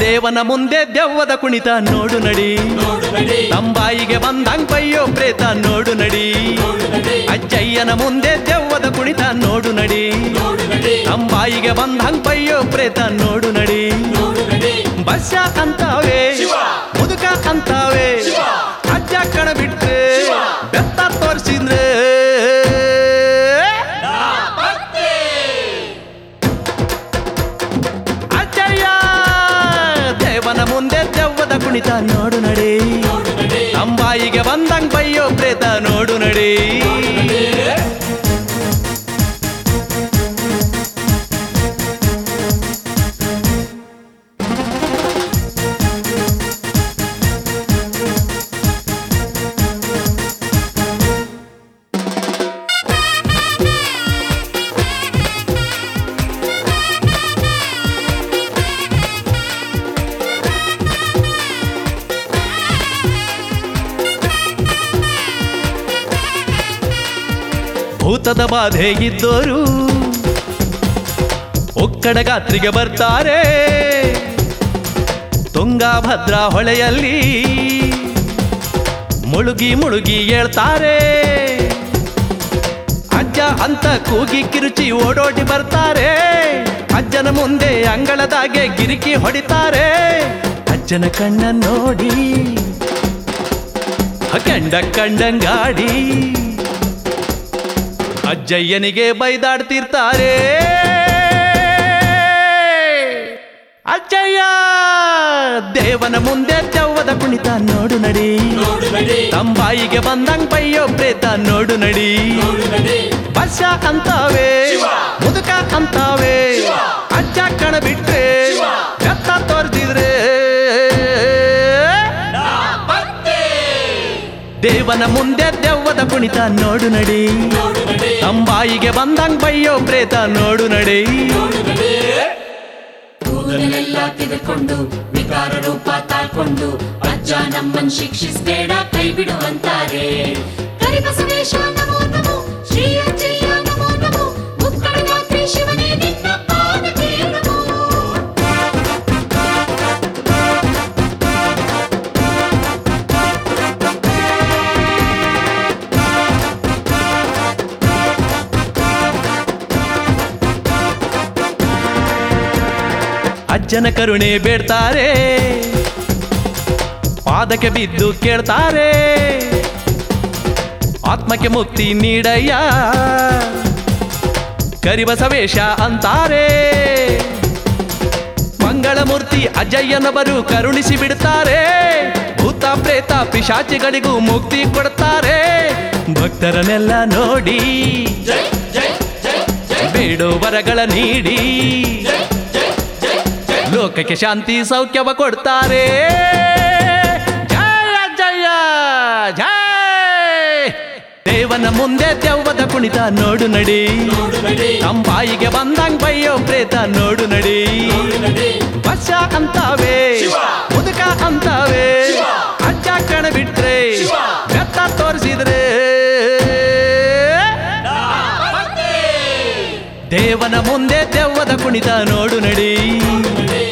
ದೇವನ ಮುಂದೆ ದೆವ್ವದ ಕುಣಿತ ನೋಡು ನಡಿ ತಂಬಾಯಿಗೆ ಬಂದಂಗ್ ಬಯ್ಯೋ ಪ್ರೇತ ನೋಡು ನಡಿ ಅಜ್ಜಯ್ಯನ ಮುಂದೆ ದೆವ್ವದ ಕುಣಿತ ನೋಡು ನಡಿ ತಂಬಾಯಿಗೆ ಬಂದಂಗ್ ಬಯ್ಯೋ ಪ್ರೇತ ನೋಡು ನಡಿ ಬಸ್ಸ ಅಂತಾವೆ ಮುದುಕ ಅಂತಾವೆ ಅಜ್ಜ ಕಣ ಬಿಟ್ರೆ ಬೆತ್ತ ತೋರಿಸಿದ್ರೆ ಅಜ್ಜಯ್ಯ ದೇವನ ಮುಂದೆ ದೆವ್ವದ ಕುಣಿತ ನೋಡು ನಡಿ ಅಂಬಾಯಿಗೆ ಬಂದಂಗ್ ಬಯ್ಯೋ ಪ್ರೇತ ನೋಡು ನಡಿ ಭೂತದ ಬಾಧೆ ಇದ್ದೋರು ಒಕ್ಕಡ ಗಾತ್ರಿಗೆ ಬರ್ತಾರೆ ತುಂಗಾಭದ್ರಾ ಹೊಳೆಯಲ್ಲಿ ಮುಳುಗಿ ಮುಳುಗಿ ಹೇಳ್ತಾರೆ ಅಜ್ಜ ಅಂತ ಕೂಗಿ ಕಿರುಚಿ ಓಡೋಡಿ ಬರ್ತಾರೆ ಅಜ್ಜನ ಮುಂದೆ ಅಂಗಳದಾಗೆ ಗಿರಿಕಿ ಹೊಡಿತಾರೆ ಅಜ್ಜನ ಕಣ್ಣ ನೋಡಿ ಕಂಡ ಕಂಡಂಗಾಡಿ ಅಜ್ಜಯ್ಯನಿಗೆ ಬೈದಾಡ್ತಿರ್ತಾರೆ ಅಜ್ಜಯ್ಯ ದೇವನ ಮುಂದೆ ದೆವ್ವದ ಕುಣಿತ ನೋಡು ನಡಿ ತಂಬಾಯಿಗೆ ಬಂದಂಗ್ ಬಯ್ಯೋ ಪ್ರೇತ ನೋಡು ನಡಿ ಬಸ್ಸ ಅಂತಾವೆ ಮುದುಕ ಅಂತಾವೆ ಅಜ್ಜ ಕಣ ಬಿಟ್ರೆ ಕತ್ತ ತೋರ್ಸಿದ್ರೆ ದೇವನ ಮುಂದೆ ದೆವ್ವದ ಕುಣಿತ ನೋಡು ನಡಿ ತಂಬಾಯಿಗೆ ಬಂದಂಗ್ ಬಯ್ಯೋ ಪ್ರೇತ ನೋಡು ನಡಿ ಕೂದಲೆಲ್ಲ ತೆಗೆದುಕೊಂಡು ವಿಕಾರ ರೂಪ ತಾಳ್ಕೊಂಡು ಅಜ್ಜ ನಮ್ಮನ್ ಶಿಕ್ಷಿಸ್ಬೇಡ ಕೈ ಬಿಡುವಂತಾರೆ ಕರಿಬಸವೇಶ ನಮೋ ನಮೋ ಶ್ರೀ ಅಜ್ಜಯ್ಯ ನಮೋ ನಮೋ ಮುಕ್ಕಳ ರಾತ್ರಿ ಶಿವನೇ ನಿನ್ನ ಪಾದಕ್ಕೆ ನಮೋ ಅಜ್ಜನ ಕರುಣೆ ಬೇಡ್ತಾರೆ ಪಾದಕ್ಕೆ ಬಿದ್ದು ಕೇಳ್ತಾರೆ ಆತ್ಮಕ್ಕೆ ಮುಕ್ತಿ ನೀಡಯ್ಯ ಕರಿಬಸವೇಶ ಅಂತಾರೆ ಮಂಗಳಮೂರ್ತಿ ಅಜ್ಜಯ್ಯನವರು ಕರುಣಿಸಿ ಬಿಡ್ತಾರೆ ಭೂತ ಪ್ರೇತ ಪಿಶಾಚಿಗಳಿಗೂ ಮುಕ್ತಿ ಕೊಡ್ತಾರೆ ಭಕ್ತರನ್ನೆಲ್ಲ ನೋಡಿ ಬೇಡೋ ವರಗಳ ನೀಡಿ ಲೋಕಕ್ಕೆ ಶಾಂತಿ ಸೌಖ್ಯವ ಕೊಡ್ತಾರೆ ಜಯ ಜಯ ಜಯ ದೇವನ ಮುಂದೆ ದೆವ್ವದ ಕುಣಿತ ನೋಡು ನಡಿ ತಂಬಾಯಿಗೆ ಬಂದಂಗ್ ಬಯ್ಯೋ ಪ್ರೇತ ನೋಡು ನಡಿ ಬಸ್ಸ ಅಂತಾವೆ ಮುದುಕ ಅಂತಾವೆ ಅಜ್ಜ ಕಣ ಬಿಟ್ರೆ ಬೆತ್ತ ತೋರಿಸಿದ್ರೆ ದೇವನ ಮುಂದೆ ದೆವ್ವದ ಕುಣಿತ ನೋಡು ನಡಿ